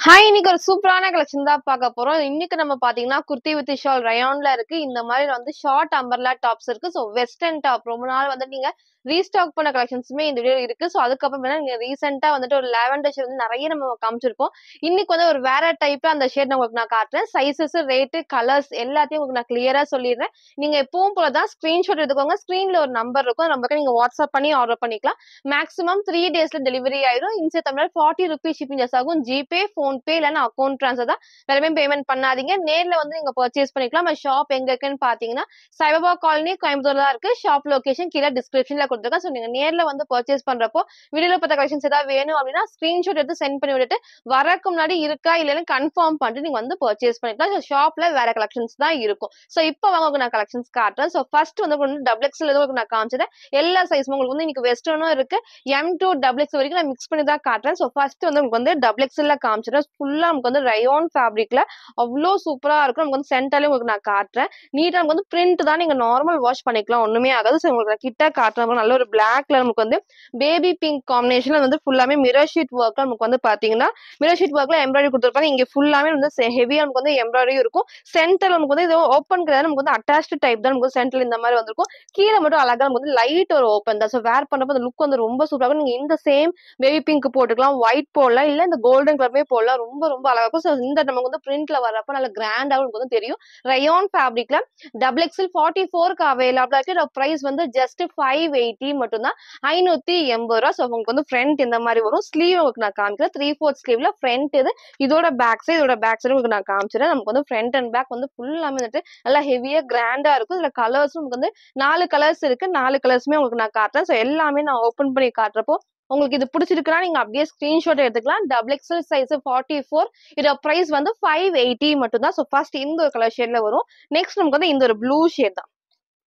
hi இன்னைக்கு ஒரு சூப்பரான கலெக்ஷன் தான் பார்க்க போறோம் இன்னைக்கு நம்ம பாத்தீங்கன்னா குர்த்தி வித் ஷால் ரயான்ல இருக்கு இந்த மாதிரி வந்து ஷார்ட் அம்பர்லா டாப்ஸ் இருக்கு ஸோ வெஸ்டர்ன் டாப் ரொம்ப நாள் வந்து நீங்க ரீஸ்டாக் பண்ண கலெக்ஷன்ஸுமே இந்த வீடியோ இருக்கு ஸோ அதுக்கப்புறம் வேணா நீங்க ரீசெண்டா வந்துட்டு ஒரு லேவண்டர் ஷேட் வந்து நிறைய நம்ம காமிச்சிருப்போம் இன்னைக்கு வந்து ஒரு வேற டைப்ல அந்த ஷேட் உங்களுக்கு நான் காட்டுறேன் சைசஸ் ரேட்டு கலர்ஸ் எல்லாத்தையும் உங்களுக்கு நான் கிளியரா சொல்லிடுறேன் நீங்க எப்பவும் போல தான் ஸ்கிரீன்ஷாட் எடுத்துக்கோங்க ஸ்கிரீன்ல ஒரு நம்பர் இருக்கும் நம்பருக்கு நீங்க வாட்ஸ்அப் பண்ணி ஆர்டர் பண்ணிக்கலாம் மேக்ஸிமம் த்ரீ டேஸ்ல டெலிவரி ஆயிடும் இன்சே தமிழ் ஃபார்ட்டி ருபீஸ் ஷிப்பிங் ஜாஸ் ஆகும் ஜிபே ஃபோன்பே இல்லைன்னா அக்கௌண்ட் ட்ரான்ஸ்ஃபர் தான் வேறமே பேமெண்ட் பண்ணாதீங்க நேர்ல வந்து நீங்க பர்ச்சேஸ் பண்ணிக்கலாம் ஷாப் எங்க இருக்குன்னு பாத்தீங்கன்னா சைபாபா காலனி கோயம்புத்தூர் தான் இருக்கு ஷாப் லொகேஷன் கீழே டிஸ்கிரிப்ஷன்ல கொடுத்துருக்கேன் ஸோ நீங்க நேர்ல வந்து பர்ச்சேஸ் பண்றப்போ வீடியோல பார்த்த கலெக்ஷன்ஸ் ஏதாவது வேணும் அப்படின்னா ஸ்கிரீன்ஷாட் எடுத்து சென்ட் பண்ணி விட்டுட்டு வரக்கு முன்னாடி இருக்கா இல்லைன்னு கன்ஃபார்ம் பண்ணிட்டு நீங்க வந்து பர்ச்சேஸ் பண்ணிக்கலாம் ஸோ ஷாப்ல வேற கலெக்ஷன்ஸ் தான் இருக்கும் ஸோ இப்போ வாங்க உங்களுக்கு நான் கலெக்ஷன்ஸ் காட்டுறேன் ஸோ ஃபர்ஸ்ட் வந்து உங்களுக்கு வந்து டபுள் எக்ஸ்எல் உங்களுக்கு நான் காமிச்சேன் எல்லா சைஸும் உங்களுக்கு வந்து இன்னைக்கு வெஸ்டர்னும் இருக்கு எம் டூ டபுள் எக்ஸ் வரைக்கும் நான் மிக்ஸ் பண்ணி தான் காட்டுறேன் ஸோ ஃபர்ஸ்ட் வந்து உங்களுக்கு வந்து டபுள் எக்ஸ்எல்ல காமிச்சிடுறேன் ஃபுல்லா நமக்கு வந்து ரயோன் ஃபேப்ரிக்ல அவ்வளோ சூப்பரா இருக்கும் நமக்கு வந்து சென்டர்லயும் உங்களுக்கு நான் காட்டுறேன் நீட்டா நமக்கு வந்து பிரிண்ட் தான் நீங்க நார்மல் வாஷ் பண்ணிக்கலாம் ஒண்ணுமே ஆகாது ஸோ உங்களுக்கு நான் கிட்ட காட்டுறேன் நல்ல ஒரு பிளாக்ல நமக்கு வந்து பேபி பிங்க் காம்பினேஷன்ல வந்து ஃபுல்லாமே மிரர் ஷீட் ஒர்க்ல நமக்கு வந்து பாத்தீங்கன்னா மிரர் ஷீட் ஒர்க்ல எம்ப்ராய்டரி கொடுத்துருப்பாங்க இங்க ஃபுல்லாமே வந்து ஹெவியா நமக்கு வந்து எம்ப்ராய்டரி இருக்கும் சென்டர் நமக்கு வந்து இது ஓப்பன் கிடையாது நமக்கு வந்து அட்டாச்டு டைப் தான் நமக்கு சென்டர் இந்த மாதிரி வந்திருக்கும் கீழே மட்டும் அழகா நமக்கு வந்து லைட் ஒரு ஓப்பன் தான் ஸோ வேர் பண்றப்போ அந்த லுக் வந்து ரொம்ப சூப்பராக இருக்கும் நீங்க இந்த சேம் பேபி பிங்க் போட்டுக்கலாம் ஒயிட் போடலாம் இல்ல இந்த கோல்டன் கலருமே போடலாம் ரொம்ப ரொம்ப அழகா இருக்கும் ஸோ இந்த நமக்கு வந்து பிரிண்ட்ல வர்றப்ப நல்ல கிராண்டாகவும் நமக்கு வந்து தெரியும் ரயோன் ஃபேப்ரிக்ல டபுள் எக்ஸ்எல் ஃபார்ட்டி ஃபோருக்கு அவைலபிளா இருக்கு ப்ரைஸ் வந்து ஜஸ்ட் ஃபைவ் எயிட்டி மட்டும்தான் ஐநூத்தி எண்பது ரூபா ஸோ உங்களுக்கு வந்து ஃப்ரண்ட் இந்த மாதிரி வரும் ஸ்லீவ் உங்களுக்கு நான் காமிக்கிறேன் த்ரீ ஃபோர்த் ஸ்லீவ்ல ஃப்ரண்ட் இது இதோட பேக் சைடு இதோட பேக் சைடு உங்களுக்கு நான் காமிச்சிடுறேன் நமக்கு வந்து ஃப்ரண்ட் அண்ட் பேக் வந்து ஃபுல்லாமே வந்துட்டு நல்லா ஹெவியா கிராண்டா இருக்கும் இதுல கலர்ஸும் உங்களுக்கு வந்து நாலு கலர்ஸ் இருக்கு நாலு கலர்ஸுமே உங்களுக்கு நான் காட்டுறேன் ஸோ எல்லாமே நான் ஓப்பன் பண்ணி காட்டுறப்போ உங்களுக்கு இது பிடிச்சிருக்குன்னா நீங்க அப்படியே ஸ்கிரீன்ஷாட் எடுத்துக்கலாம் double XL size forty four இதோட ப்ரைஸ் வந்து ஃபைவ் எயிட்டி மட்டும் தான் ஸோ ஃபர்ஸ்ட் இந்த ஒரு கலர் ஷேட்ல வரும் நெக்ஸ்ட் நமக்கு வந்து இந்த ஒரு ப்ளூ ஷேட் தான்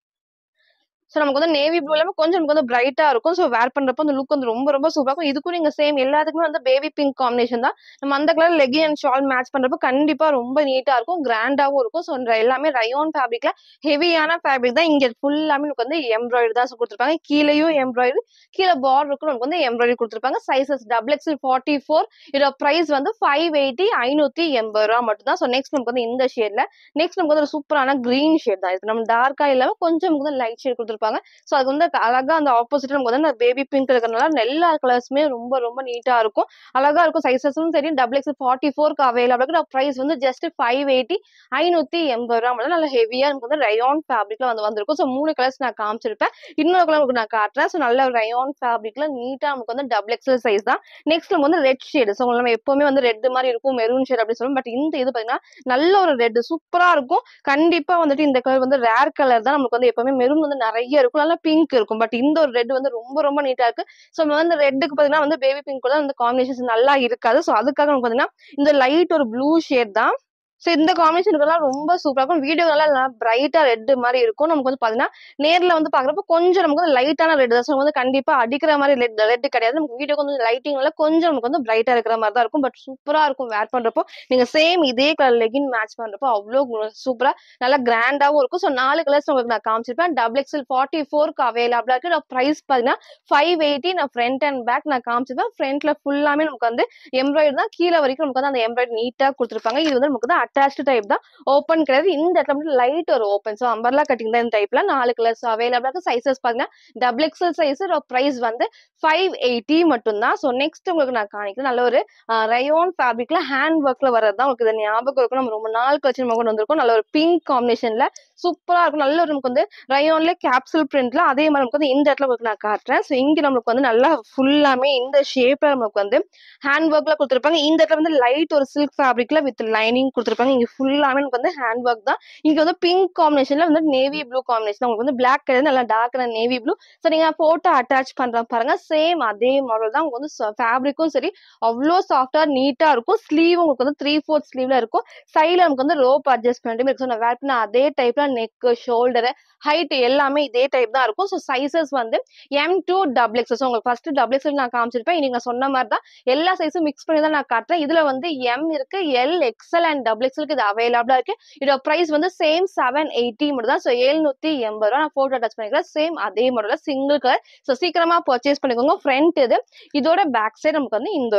ஸோ நமக்கு வந்து நேவி ப்ளூ எல்லாமே கொஞ்சம் நமக்கு வந்து பிரைட்டா இருக்கும் ஸோ வேர் பண்றப்போ அந்த லுக் வந்து ரொம்ப ரொம்ப சூப்பராக இருக்கும் இதுக்கும் நீங்க சேம் எல்லாத்துக்குமே வந்து பேபி பிங்க் காம்பினேஷன் தான் நம்ம அந்த colour legging and shawl match பண்றப்போ கண்டிப்பா ரொம்ப நீட்டா இருக்கும் கிராண்டாவும் இருக்கும் ஸோ எல்லாமே ரயோன் ஃபேப்ரிக்ல ஹெவியான ஃபேப்ரிக் தான் இங்க ஃபுல்லாமே நமக்கு வந்து எம்ப்ராய்டரி தான் கொடுத்துருப்பாங்க கீழேயும் எம்ப்ராய்டரி கீழே பார்டருக்கும் நமக்கு வந்து எம்ப்ராய்டரி கொடுத்துருப்பாங்க sizes double XL forty four இதோட ப்ரைஸ் வந்து ஃபைவ் எயிட்டி ஐநூத்தி எண்பது ரூபா மட்டும் தான் ஸோ நெக்ஸ்ட் நமக்கு வந்து இந்த ஷேட்ல நெக்ஸ்ட் நமக்கு வந்து ஒரு சூப்பரான கிரீன் ஷேட் தான் இது நம்ம டார்க்கா இல்லாம கொஞ்சம் நமக்கு வந்து லைட் ஷேட் கொடுத்துருப்பாங்க ஸோ அது வந்து அழகா அந்த ஆப்போசிட் நமக்கு வந்து பேபி பிங்க் இருக்கிறதுனால எல்லா கலர்ஸுமே ரொம்ப ரொம்ப நீட்டா இருக்கும் அழகா இருக்கும் சைசஸும் சரி டபுள் எக்ஸ் ஃபார்ட்டி ஃபோருக்கு அவைலபிள் இருக்கு ப்ரைஸ் வந்து ஜஸ்ட் ஃபைவ் எயிட்டி ஐநூத்தி எண்பது ரூபா மட்டும் நல்ல ஹெவியா நமக்கு வந்து ரயான் ஃபேப்ரிக்ல வந்து வந்திருக்கும் ஸோ மூணு கலர்ஸ் நான் காமிச்சிருப்பேன் இன்னொரு கலர் உங்களுக்கு நான் காட்டுறேன் ஸோ நல்ல ரயான் ஃபேப்ரிக்ல நீட்டா நமக்கு வந்து டபுள் எக்ஸல் சைஸ் தான் நெக்ஸ்ட் நமக்கு வந்து ரெட் ஷேடு ஸோ நம்ம எப்பவுமே வந்து ரெட் மாதிரி இருக்கும் மெரூன் ஷேட் அப்படின்னு சொல்லுவோம் பட் இந்த இது பாத்தீங்கன்னா நல்ல ஒரு ரெட் சூப்பரா இருக்கும் கண்டிப்பா வந்துட்டு இந்த கலர் வந்து ரேர் கலர் தான் நமக்கு வந்து எப்பவுமே மெரூன் வந்து நிறைய இருக்கும் நல்லா பிங்க் இருக்கும் பட் இந்த ஒரு ரெட் வந்து ரொம்ப ரொம்ப நீட்டா இருக்கு ஸோ நம்ம வந்து ரெட்டுக்கு பாத்தீங்கன்னா வந்து பேபி பிங்க் கூட அந்த காம்பினேஷன் நல்லா இருக்காது ஸோ அதுக்காக நமக்கு பாத்தீங்கன்னா இந்த லைட் ஒரு ப்ளூ ஷேட் தான் ஸோ இந்த காம்பினேஷனுக்கெல்லாம் ரொம்ப சூப்பராக இருக்கும் வீடியோ நல்லா பிரைட்டா ரெட் மாதிரி இருக்கும் நமக்கு வந்து பாத்தீங்கன்னா நேர்ல வந்து பாக்குறப்ப கொஞ்சம் நமக்கு வந்து லைட்டான ரெட் தான் ஸோ வந்து கண்டிப்பா அடிக்கிற மாதிரி ரெட் ரெட் கிடையாது நமக்கு வீடியோ கொஞ்சம் லைட்டிங்ல கொஞ்சம் நமக்கு வந்து பிரைட்டா இருக்கிற மாதிரி தான் இருக்கும் பட் சூப்பரா இருக்கும் வேர் பண்றப்போ நீங்க சேம் இதே கலர் லெகின் மேட்ச் பண்றப்போ அவ்வளோ சூப்பரா நல்லா கிராண்டாவும் இருக்கும் ஸோ நாலு கலர்ஸ் உங்களுக்கு நான் காமிச்சிருப்பேன் டபுள் எக்ஸ்எல் ஃபார்ட்டி ஃபோருக்கு அவைலபிளா இருக்கு நான் ப்ரைஸ் பாத்தீங்கன்னா ஃபைவ் எயிட்டி நான் ஃப்ரண்ட் அண்ட் பேக் நான் காமிச்சிருப்பேன் ஃப்ரண்ட்ல ஃபுல்லாமே நமக்கு வந்து எம்ப்ராய்டரி தான் கீழே வரைக்கும் நமக்கு வந்து அந்த எம்ப்ராய்டரி நீட்டா கொடுத்துருப்பாங்க இது வந்து நமக்கு தான் அட்டாச்டு டைப் தான் ஓப்பன் கிடையாது இந்த இடத்துல மட்டும் லைட் ஒரு ஓப்பன் ஸோ அம்பர்லா கட்டிங் தான் இந்த டைப்ல நாலு கலர்ஸ் அவைலபிளா இருக்கு சைசஸ் பாத்தீங்கன்னா டபுள் எக்ஸல் சைஸ் ப்ரைஸ் வந்து ஃபைவ் எயிட்டி மட்டும் தான் ஸோ நெக்ஸ்ட் உங்களுக்கு நான் காணிக்கிறேன் நல்ல ஒரு ரயோன் ஃபேப்ரிக்ல ஹேண்ட் ஒர்க்ல வரது தான் உங்களுக்கு இது ஞாபகம் இருக்கும் நம்ம ரொம்ப நாள் கழிச்சு நம்ம கொண்டு வந்திருக்கோம் நல்ல ஒரு பிங்க் காம்பினேஷன்ல சூப்பரா இருக்கும் நல்ல ஒரு நமக்கு வந்து ரயோன்ல கேப்சூல் பிரிண்ட்ல அதே மாதிரி நமக்கு வந்து இந்த இடத்துல உங்களுக்கு நான் காட்டுறேன் ஸோ இங்க நமக்கு வந்து நல்லா ஃபுல்லாமே இந்த ஷேப்ல நமக்கு வந்து ஹேண்ட் ஒர்க்ல கொடுத்துருப்பாங்க இந்த இடத்துல வந்து லைட் ஒரு சில்க் ஃபேப்ரிக்ல வித் லைனிங் கொடுத்துருப்பாங்க இங்க ஃபுல்லாமே நமக்கு வந்து ஹேண்ட் ஒர்க் தான் இங்க வந்து பிங்க் காம்பினேஷன்ல வந்து நேவி ப்ளூ காம்பினேஷன் உங்களுக்கு வந்து பிளாக் கலர் நல்லா டார்க் நேவி ப்ளூ ஸோ நீங்க போட்டோ அட்டாச் பண்ற பாருங்க சேம் அதே மாடல் தான் உங்களுக்கு வந்து ஃபேப்ரிக்கும் சரி அவ்வளோ சாஃப்டா நீட்டா இருக்கும் ஸ்லீவ் உங்களுக்கு வந்து த்ரீ ஃபோர்த் ஸ்லீவ்ல இருக்கும் சைட்ல நமக்கு வந்து ரோப் அட்ஜஸ்ட்மெண்ட்டும் இருக்கு நான் வேர் பண்ண அதே டைப்ல நெக் ஷோல்டர் ஹைட் எல்லாமே இதே டைப் தான் இருக்கும் ஸோ சைசஸ் வந்து எம் டூ டபுள் எக்ஸஸ் உங்களுக்கு ஃபர்ஸ்ட் டபுள் எக்ஸல் நான் காமிச்சிருப்பேன் இன்னைக்கு நான் சொன்ன மாதிரி தான் எல்லா சைஸும் மிக்ஸ் பண்ணி தான் நான் காட்டுறேன் இதுல வந்து எம் இருக்கு எல் எக்ஸ்எல் அண்ட் டபுள் எக்ஸ்எலுக்கு இது அவைலபிளா இருக்கு இதோட பிரைஸ் வந்து சேம் செவன் எயிட்டி மட்டும் தான் ஸோ எழுநூத்தி எண்பது ரூபா நான் போட்டோ டச் பண்ணிக்கிறேன் சேம் அதே மாடல சிங்கிள் கலர் ஸோ சீக்கிரமா பர்ச்சேஸ் பண்ணிக்கோங்க ஃப்ரண்ட் இது இதோட பேக் சைடு நமக்கு வந்து இந்த ஒரு டைப்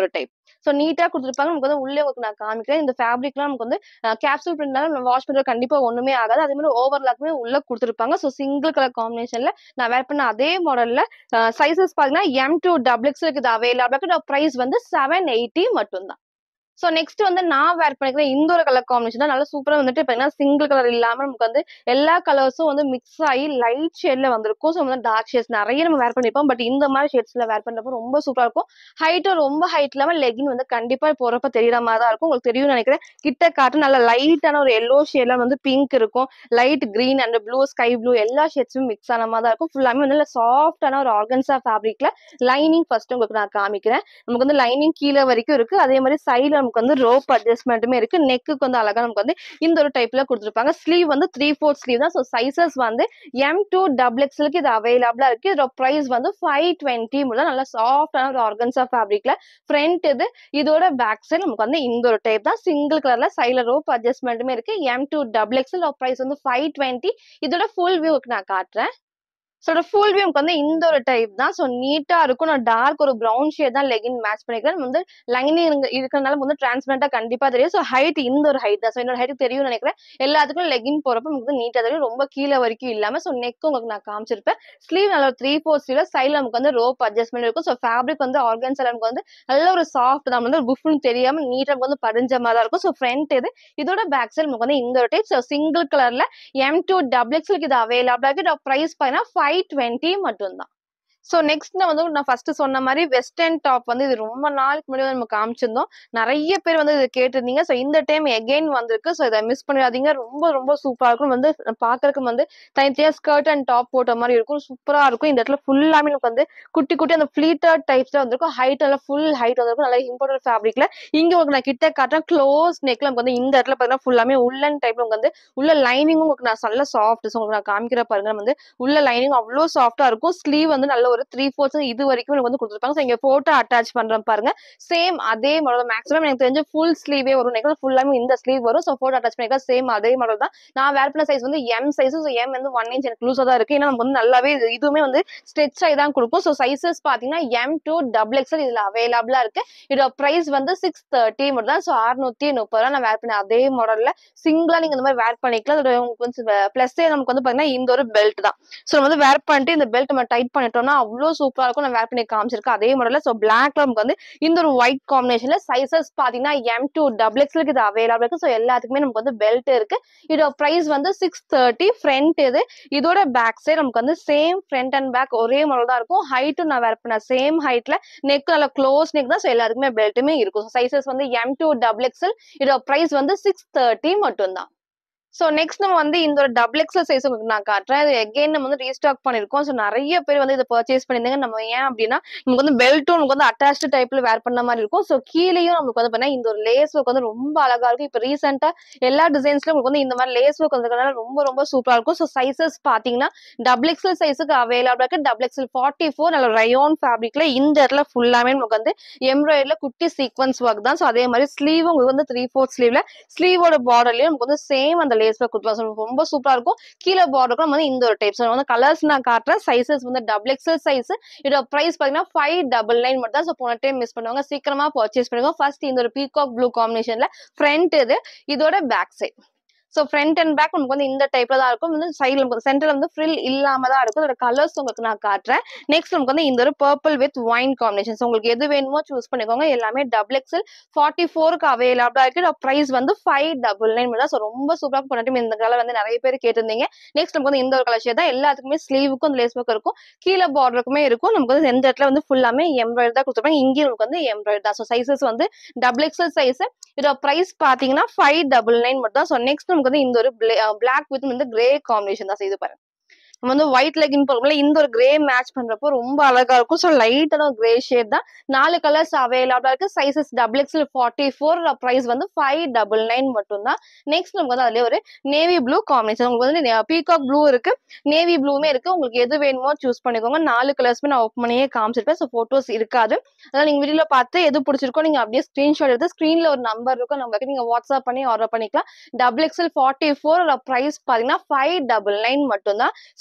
ஸோ நீட்டா கொடுத்துருப்பாங்க நமக்கு வந்து உள்ளே உங்களுக்கு நான் காமிக்கிறேன் இந்த ஃபேப்ரிக்லாம் நமக்கு வந்து கேப்சூல் பிரிண்ட்னால நம்ம வாஷ் பண்ணுறது கண்டிப்பா ஒண்ணுமே ஆகாது அதே மாதிரி ஓவர்லாக்குமே உள்ள கொடுத்துருப்பாங்க ஸோ சிங்கிள் கலர் காம்பினேஷன்ல நான் வேர் பண்ண அதே மாடல்ல சைசஸ் பாத்தீங்கன்னா எம் டூ டபுள் எக்ஸ் இருக்குது அவைலபிள் ப்ரைஸ் வந்து செவன் எயிட்டி மட்டும்தான் ஸோ நெக்ஸ்ட் வந்து நான் வேர் பண்ணிக்கிற இந்த ஒரு கலர் காம்பினேஷன் தான் நல்லா சூப்பரா வந்துட்டு பார்த்தீங்கன்னா சிங்கிள் கலர் இல்லாம நமக்கு வந்து எல்லா கலர்ஸும் வந்து மிக்ஸ் ஆகி லைட் ஷேட்ல வந்திருக்கும் ஸோ வந்து டார்க் ஷேட்ஸ் நிறைய நம்ம வேர் பண்ணிருப்போம் பட் இந்த மாதிரி ஷேட்ஸ்ல வேர் பண்றப்போ ரொம்ப சூப்பரா இருக்கும் ஹைட்டும் ரொம்ப ஹைட் இல்லாம லெகின் வந்து கண்டிப்பா போறப்ப தெரியற மாதிரி தான் இருக்கும் உங்களுக்கு தெரியும்னு நினைக்கிறேன் கிட்ட காட்டு நல்ல லைட்டான ஒரு எல்லோ ஷேட்ல வந்து பிங்க் இருக்கும் light green and blue sky blue எல்லா ஷேட்ஸும் மிக்ஸ் ஆன மாதிரி தான் இருக்கும் ஃபுல்லாமே வந்து சாஃப்டான ஒரு ஆர்கன்ஸா ஃபேப்ரிக்ல லைனிங் ஃபர்ஸ்ட் உங்களுக்கு நான் காமிக்கிறேன் நமக்கு வந்து லைனிங் கீழே வரைக்கும் இருக்கு அதே மாதிரி சைடுல நமக்கு வந்து ரோப் அட்ஜஸ்ட்மெண்ட்டுமே இருக்கு நெக்குக்கு வந்து அழகா நமக்கு வந்து இந்த ஒரு டைப்ல கொடுத்துருப்பாங்க ஸ்லீவ் வந்து த்ரீ ஃபோர்த் ஸ்லீவ் தான் ஸோ சைசஸ் வந்து எம் டூ டபுள் எக்ஸ்லுக்கு இது அவைலபிளா இருக்கு இதோட ப்ரைஸ் வந்து ஃபைவ் டுவெண்ட்டி முதல் நல்லா சாஃப்டான ஒரு ஆர்கன்ஸா ஃபேப்ரிக்ல ஃப்ரண்ட் இது இதோட பேக் சைடு நமக்கு வந்து இந்த ஒரு டைப் தான் சிங்கிள் கலர்ல சைடுல ரோப் அட்ஜஸ்ட்மெண்ட்டுமே இருக்கு M to double XL price வந்து ஃபைவ் டுவெண்ட்டி இதோட ஃபுல் வியூக்கு நான் காட்டுறேன் ஸோ ஃபுல் வியூ வந்து இந்த ஒரு டைப் தான் ஸோ நீட்டா இருக்கும் நான் டார்க் ஒரு ப்ரௌன் ஷேட் தான் லெகின் மேட்ச் பண்ணிக்கிறேன் வந்து லைனிங் இருக்கிறனால வந்து டிரான்ஸ்பரண்டா கண்டிப்பா தெரியும் ஸோ ஹைட் இந்த ஒரு ஹைட் தான் ஸோ என்னோட ஹைட் தெரியும் நினைக்கிறேன் எல்லாத்துக்கும் லெகின் போறப்ப நமக்கு நீட்டா தெரியும் ரொம்ப கீழே வரைக்கும் இல்லாம ஸோ நெக் உங்களுக்கு நான் காமிச்சிருப்பேன் ஸ்லீவ் நல்ல த்ரீ ஃபோர் ஸ்லீவ்ல சைட்ல நமக்கு வந்து ரோப் அட்ஜஸ்ட்மெண்ட் இருக்கும் ஸோ ஃபேப்ரிக் வந்து ஆர்கன்ஸ் நமக்கு வந்து நல்ல ஒரு சாஃப்ட் தான் வந்து புஃப்னு தெரியாம நீட்டா வந்து படிஞ்ச மாதிரி தான் இருக்கும் ஸோ ஃப்ரண்ட் இது இதோட பேக் சைடு நமக்கு வந்து இந்த ஒரு டைப் ஸோ சிங்கிள் கலர்ல எம் டூ டபுள் எக்ஸ்லுக்கு இது அவைலபிளா இருக்கு ப்ரைஸ் பார்த்தீங்கன்னா ஃபைவ் டுவெண்ட்டி மட்டும்தான் ஸோ நெக்ஸ்ட் நான் வந்து நான் ஃபர்ஸ்ட் சொன்ன மாதிரி வெஸ்டர்ன் டாப் வந்து இது ரொம்ப நாளுக்கு முன்னாடி நம்ம காமிச்சிருந்தோம் நிறைய பேர் வந்து இது கேட்டிருந்தீங்க ஸோ இந்த டைம் எகெயின் வந்திருக்கு ஸோ இதை மிஸ் பண்ணிடாதீங்க ரொம்ப ரொம்ப சூப்பரா இருக்கும் வந்து பார்க்கறதுக்கு வந்து தனித்தனியா ஸ்கர்ட் அண்ட் டாப் போட்ட மாதிரி இருக்கும் சூப்பரா இருக்கும் இந்த இடத்துல ஃபுல்லாமே நமக்கு வந்து குட்டி குட்டி அந்த ஃபிளீட்டர் டைப்ஸ்ல வந்திருக்கும் ஹைட் நல்லா ஃபுல் ஹைட் வந்திருக்கும் நல்லா இம்பார்ட்டன்ட் ஃபேப்ரிக்ல இங்க உங்களுக்கு நான் கிட்ட காட்டுறேன் க்ளோஸ் நெக்ல நமக்கு வந்து இந்த இடத்துல பார்த்தீங்கன்னா ஃபுல்லாமே உள்ளன் டைப்ல உங்களுக்கு வந்து உள்ள லைனிங்கும் உங்களுக்கு நான் நல்ல சாஃப்ட் ஸோ உங்களுக்கு நான் காமிக்கிற பாருங்க நம்ம வந்து உள்ள லைனிங் அவ்வளோ சாஃப்டா இருக்கும் ஸ்லீவ் வந்து நல்ல ஒரு த்ரீ ஃபோர்ஸ் இது வரைக்கும் எனக்கு வந்து கொடுத்துருப்பாங்க ஸோ இங்க போட்டோ அட்டாச் பண்றேன் பாருங்க சேம் அதே மாடல் மேக்ஸிமம் எனக்கு தெரிஞ்சு ஃபுல் ஸ்லீவே வரும் எனக்கு ஃபுல்லாமே இந்த ஸ்லீவ் வரும் ஸோ போட்டோ அட்டாச் பண்ணிக்கலாம் சேம் அதே மாடல் தான் நான் வேர் பண்ண சைஸ் வந்து எம் சைஸ் ஸோ எம் வந்து ஒன் இன்ச் எனக்கு லூஸாக தான் இருக்கு ஏன்னா நமக்கு வந்து நல்லாவே இது- இதுவுமே வந்து ஸ்ட்ரெச் ஆகி தான் கொடுக்கும் ஸோ சைஸஸ் பார்த்தீங்கன்னா எம் டூ டபுள் எக்ஸ்எல் இதுல அவைலபிளா இருக்கு இதோட ப்ரைஸ் வந்து சிக்ஸ் தேர்ட்டி மட்டும் தான் ஸோ அறுநூத்தி முப்பது ரூபா நான் வேர் பண்ண அதே மாடல்ல சிங்கிளா நீங்க இந்த மாதிரி வேர் பண்ணிக்கலாம் அதோட உங்களுக்கு வந்து பிளஸ்ஸே நமக்கு வந்து பாத்தீங்கன்னா இந்த ஒரு பெல்ட் தான் ஸோ நம்ம வந்து வேர் பண்ணிட்டு இந்த பெல்ட் நம்ம டைட் பண்ணிட்டோம்னா அவ்வளோ சூப்பரா இருக்கும் நான் வேர் பண்ணி காமிச்சிருக்கேன் அதே மாடல்ல ஸோ பிளாக்ல நமக்கு வந்து இந்த ஒரு ஒயிட் காம்பினேஷன்ல சைசஸ் பாத்தீங்கன்னா எம் டூ டபுள் எக்ஸ்எலுக்கு இது அவைலபிள் இருக்கு ஸோ எல்லாத்துக்குமே நமக்கு வந்து பெல்ட் இருக்கு இதோட ப்ரைஸ் வந்து சிக்ஸ் தேர்ட்டி ஃப்ரண்ட் இது இதோட பேக் சைடு நமக்கு வந்து சேம் ஃப்ரண்ட் அண்ட் பேக் ஒரே மாடல் தான் இருக்கும் ஹைட்டும் நான் வேர் பண்ண சேம் ஹைட்ல நெக் நல்ல க்ளோஸ் நெக் தான் ஸோ எல்லாருக்குமே பெல்ட்டுமே இருக்கும் சைசஸ் வந்து எம் டூ டபுள் எக்ஸ்எல் இதோட ப்ரைஸ் வந்து சிக்ஸ் தேர்ட்டி மட்டும்தான் ஸோ நெக்ஸ்ட் நம்ம வந்து இந்த ஒரு டபுள் எக்ஸல் சைஸ் உங்களுக்கு நான் காட்டுறேன் இது எகைன் நம்ம வந்து ரீஸ்டாக் பண்ணிருக்கோம் ஸோ நிறைய பேர் வந்து இதை பர்ச்சேஸ் பண்ணியிருந்தாங்க நம்ம ஏன் அப்படின்னா நமக்கு வந்து பெல்ட்டும் நமக்கு வந்து அட்டாச்டு டைப்ல வேர் பண்ண மாதிரி இருக்கும் ஸோ கீழேயும் நமக்கு வந்து பார்த்தீங்கன்னா இந்த ஒரு லேஸ் ஒர்க் வந்து ரொம்ப அழகா இருக்கும் இப்போ ரீசெண்டா எல்லா டிசைன்ஸ்லயும் உங்களுக்கு வந்து இந்த மாதிரி லேஸ் ஒர்க் வந்ததுனால ரொம்ப ரொம்ப சூப்பரா இருக்கும் ஸோ சைசஸ் பாத்தீங்கன்னா டபுள் எக்ஸல் சைஸுக்கு அவைலபிளா இருக்கு டபுள் எக்ஸல் ஃபார்ட்டி ஃபோர் நல்ல ரயோன் ஃபேப்ரிக்ல இந்த இடத்துல ஃபுல்லாமே நமக்கு வந்து எம்ப்ராய்டரியில குட்டி சீக்வன்ஸ் ஒர்க் தான் ஸோ அதே மாதிரி ஸ்லீவ் உங்களுக்கு வந்து த்ரீ ஃபோர்த் ஸ்லீவ்ல ஸ்லீவோட பார்டர்லயும் நமக்கு வந்து சேம் அந்த லேஸ்ல கொடுத்துருவாங்க So, ரொம்ப சூப்பரா இருக்கும் கீழே பார்டருக்கும் நம்ம வந்து இந்த ஒரு டைப் ஸோ வந்து கலர்ஸ் நான் காட்டுறேன் சைசஸ் வந்து டபுள் எக்ஸல் சைஸ் இதோட பிரைஸ் பாத்தீங்கன்னா ஃபைவ் டபுள் நைன் மட்டும் தான் ஸோ போன டைம் மிஸ் பண்ணுவாங்க சீக்கிரமா பர்ச்சேஸ் பண்ணுவாங்க ஃபர்ஸ்ட் இந்த ஒரு பீகாக் ப்ளூ காம்பினேஷன்ல ஃப்ரண்ட் இது இதோட back side so front and back நமக்கு வந்து இந்த டைப்ல தான் இருக்கும் வந்து சைடில் நமக்கு சென்டர்ல வந்து ஃப்ரில் இல்லாம தான் இருக்கும் அதோட கலர்ஸ் உங்களுக்கு நான் காட்டுறேன் நெக்ஸ்ட் நமக்கு வந்து இந்த ஒரு purple with wine combination so உங்களுக்கு எது வேணுமோ சூஸ் பண்ணிக்கோங்க எல்லாமே டபுள் எக்ஸல் ஃபார்ட்டி ஃபோருக்கு அவைலபிளா இருக்கு ப்ரைஸ் வந்து ஃபைவ் டபுள் நைன் தான் ஸோ ரொம்ப சூப்பராக பண்ணிட்டு இந்த கலர் வந்து நிறைய பேர் கேட்டிருந்தீங்க நெக்ஸ்ட் நமக்கு வந்து இந்த ஒரு கலர் ஷேட் தான் எல்லாத்துக்குமே ஸ்லீவுக்கும் லேஸ் ஒர்க் இருக்கும் கீழே பார்டருக்குமே இருக்கும் நமக்கு வந்து எந்த இடத்துல வந்து ஃபுல்லாமே எம்ப்ராய்டரி தான் கொடுத்துருப்பாங்க இங்கேயும் நமக்கு வந்து எம்ப்ராய்டரி தான் ஸோ சைசஸ் வந்து டபுள் எக்ஸல் சைஸ் இதோட பிரைஸ் பாத்தீங்கன்னா ஃபைவ் டபுள் நைன் மட்டும் தான் ஸோ நெக்ஸ்ட் நமக்கு வந்து இந்த ஒரு பிளாக் வித் வந்து கிரே காம்பினேஷன் தான் செய்து பாருங்க நம்ம வந்து ஒயிட் லெகின் போடுறோம்ல இந்த ஒரு கிரே மேட்ச் பண்றப்போ ரொம்ப அழகா இருக்கும் ஸோ லைட்டான ஒரு கிரே ஷேட் தான் நாலு கலர்ஸ் அவைலபிளா இருக்கு sizes double XL forty four price வந்து ஃபைவ் டபுள் நைன் மட்டும் தான் நெக்ஸ்ட் நமக்கு வந்து அதுலயே ஒரு நேவி ப்ளூ காம்பினேஷன் உங்களுக்கு வந்து பீகாக் ப்ளூ இருக்கு நேவி ப்ளூமே இருக்கு உங்களுக்கு எது வேணுமோ சூஸ் பண்ணிக்கோங்க நாலு கலர்ஸ்மே நான் ஓப்பன் பண்ணியே காமிச்சிருப்பேன் ஸோ போட்டோஸ் இருக்காது அதான் நீங்க வீடியோல பார்த்து எது பிடிச்சிருக்கோ நீங்க அப்படியே ஸ்கிரீன்ஷாட் எடுத்து ஸ்கிரீன்ல ஒரு நம்பர் இருக்கும் நம்பருக்கு நீங்க வாட்ஸ்அப் பண்ணி ஆர்டர் பண்ணிக்கலாம் double XL forty four price பாத்தீங்கன்னா ஃபைவ் டபுள் நைன் மட்டும் தான் ஸோ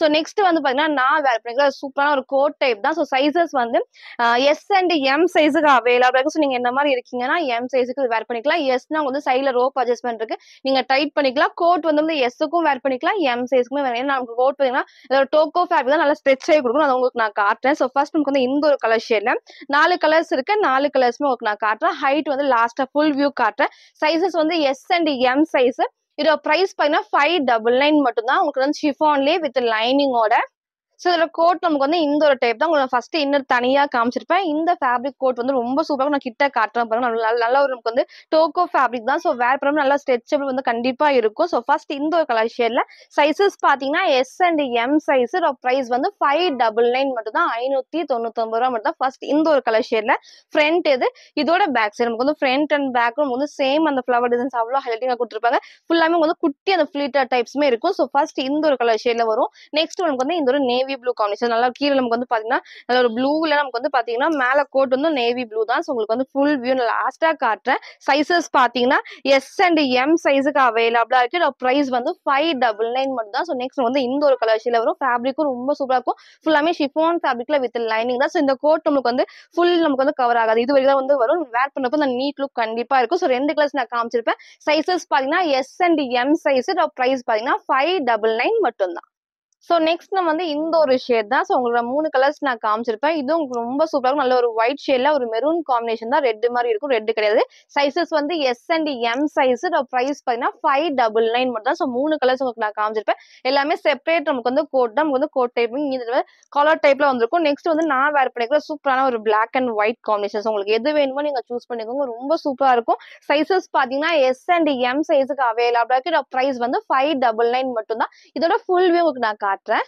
நெக்ஸ்ட் வந்து பாத்தீங்கன்னா நான் வேர் பண்ணிக்கிற சூப்பரான ஒரு கோட் டைப் தான் ஸோ சைசஸ் வந்து எஸ் அண்ட் எம் சைஸுக்கு அவைலபிள் இருக்கு ஸோ நீங்க என்ன மாதிரி இருக்கீங்கன்னா எம் சைஸுக்கு வேர் பண்ணிக்கலாம் எஸ்னா வந்து சைடில் ரோப் அட்ஜஸ்ட்மெண்ட் இருக்கு நீங்க டைட் பண்ணிக்கலாம் கோட் வந்து வந்து எஸ்ஸுக்கும் வேர் பண்ணிக்கலாம் எம் சைஸ்க்குமே வேணும் ஏன்னா நமக்கு கோட் பார்த்தீங்கன்னா இதோட டோக்கோ ஃபேப்ரிக் தான் நல்லா ஸ்ட்ரெச் ஆகி கொடுக்கும் அதை உங்களுக்கு நான் காட்டுறேன் ஸோ ஃபர்ஸ்ட் நமக்கு வந்து இந்த ஒரு கலர் ஷேட்ல நாலு கலர்ஸ் இருக்கு நாலு கலர்ஸ்மே உங்களுக்கு நான் காட்டுறேன் ஹைட் வந்து லாஸ்டா ஃபுல் வியூ காட்டுறேன் சைஸஸ் வந்து எஸ் அண்ட் எம் சைஸ் இதோட ப்ரைஸ் பார்த்தீங்கன்னா ஃபைவ் டபுள் நைன் மட்டும்தான் உங்களுக்கு வந்து ஷிஃபான்லேயே வித் லைனிங்கோட ஸோ இதோட கோட் நமக்கு வந்து இந்த ஒரு டைப் தான் உங்களுக்கு ஃபர்ஸ்ட் இன்னர் தனியா காமிச்சிருப்பேன் இந்த ஃபேப்ரிக் கோட் வந்து ரொம்ப சூப்பராக நான் கிட்ட காட்டுறேன் பாருங்க நல்ல நல்ல- நல்ல ஒரு நமக்கு வந்து டோக்கோ ஃபேப்ரிக் தான் ஸோ வேர் பண்ண நல்லா ஸ்ட்ரெச்சபிள் வந்து கண்டிப்பா இருக்கும் ஸோ ஃபர்ஸ்ட் இந்த ஒரு கலர் ஷேட்ல சைஸஸ் பார்த்தீங்கன்னா S and M size price வந்து ஃபைவ் டபுள் நைன் மட்டும் தான் ஐநூத்தி தொண்ணூத்தொம்பது ரூபா மட்டும் தான் ஃபர்ஸ்ட் இந்த ஒரு கலர் ஷேட்ல ஃப்ரண்ட் இது இதோட பேக் சைடு நமக்கு வந்து ஃப்ரண்ட் அண்ட் பேக் வந்து சேம் அந்த ஃப்ளவர் டிசைன்ஸ் அவ்வளோ ஹைலைட்டிங்காக கொடுத்துருப்பாங்க ஃபுல்லாமே வந்து குட்டி அந்த ஃபிளீட்டர் டைப்ஸ்மே இருக்கும் ஸோ ஃபர்ஸ்ட் இந்த ஒரு கலர் ஷேட்ல வரும் நெக்ஸ்ட் நமக்கு வந்து இந்த ஒரு நேவி ப்ளூ காம்பினேஷன் நல்லா கீழே நமக்கு வந்து பாத்தீங்கன்னா நல்ல ஒரு ப்ளூல நமக்கு வந்து பாத்தீங்கன்னா மேல கோட் வந்து நேவி ப்ளூ தான் ஸோ உங்களுக்கு வந்து ஃபுல் வியூ லாஸ்டா காட்டுறேன் சைசஸ் பாத்தீங்கன்னா எஸ் அண்ட் எம் சைஸுக்கு அவைலபிளா இருக்கு ப்ரைஸ் வந்து ஃபைவ் டபுள் நைன் மட்டும் தான் ஸோ நெக்ஸ்ட் வந்து இந்த ஒரு கலர் ஷேட்ல வரும் ஃபேப்ரிக்கும் ரொம்ப சூப்பரா இருக்கும் ஃபுல்லாமே ஷிஃபான் ஃபேப்ரிக்ல வித் லைனிங் தான் ஸோ இந்த கோட் நமக்கு வந்து ஃபுல் நமக்கு வந்து கவர் ஆகாது இது வரைக்கும் தான் வந்து வரும் வேர் பண்ணப்போ அந்த நீட் லுக் கண்டிப்பா இருக்கும் ஸோ ரெண்டு கலர்ஸ் நான் காமிச்சிருப்பேன் சைசஸ் பாத்தீங்கன்னா S and M size price பாத்தீங்கன்னா ஃபைவ் டபுள் நைன் மட்டும்தான் ஸோ நெக்ஸ்ட் நம்ம வந்து இந்த ஒரு ஷேட் தான் ஸோ உங்களோட மூணு கலர்ஸ் நான் காமிச்சிருப்பேன் இதுவும் உங்களுக்கு ரொம்ப சூப்பராக இருக்கும் நல்ல ஒரு ஒயிட் ஷேட்ல ஒரு மெரூன் காம்பினேஷன் தான் ரெட் மாதிரி இருக்கும் ரெட் கிடையாது சைசஸ் வந்து S and M size price பார்த்தீங்கன்னா ஃபைவ் டபுள் நைன் மட்டும் தான் ஸோ மூணு கலர்ஸ் உங்களுக்கு நான் காமிச்சிருப்பேன் எல்லாமே செப்பரேட் நமக்கு வந்து கோட் தான் நமக்கு வந்து கோட் டைப் இது கலர் டைப்ல வந்திருக்கும் நெக்ஸ்ட் வந்து நான் வேர் பண்ணிக்கிற சூப்பரான ஒரு பிளாக் அண்ட் ஒயிட் காம்பினேஷன் உங்களுக்கு எது வேணுமோ நீங்க சூஸ் பண்ணிக்கோங்க ரொம்ப சூப்பரா இருக்கும் சைசஸ் பாத்தீங்கன்னா எஸ் அண்ட் எம் சைஸுக்கு அவைலபிளா இருக்கு ப்ரைஸ் வந்து ஃபைவ் டபுள் நைன் மட்டும் தான் இதோட ஃபுல் வியூ உங்களுக்கு நான் காட்டுறேன்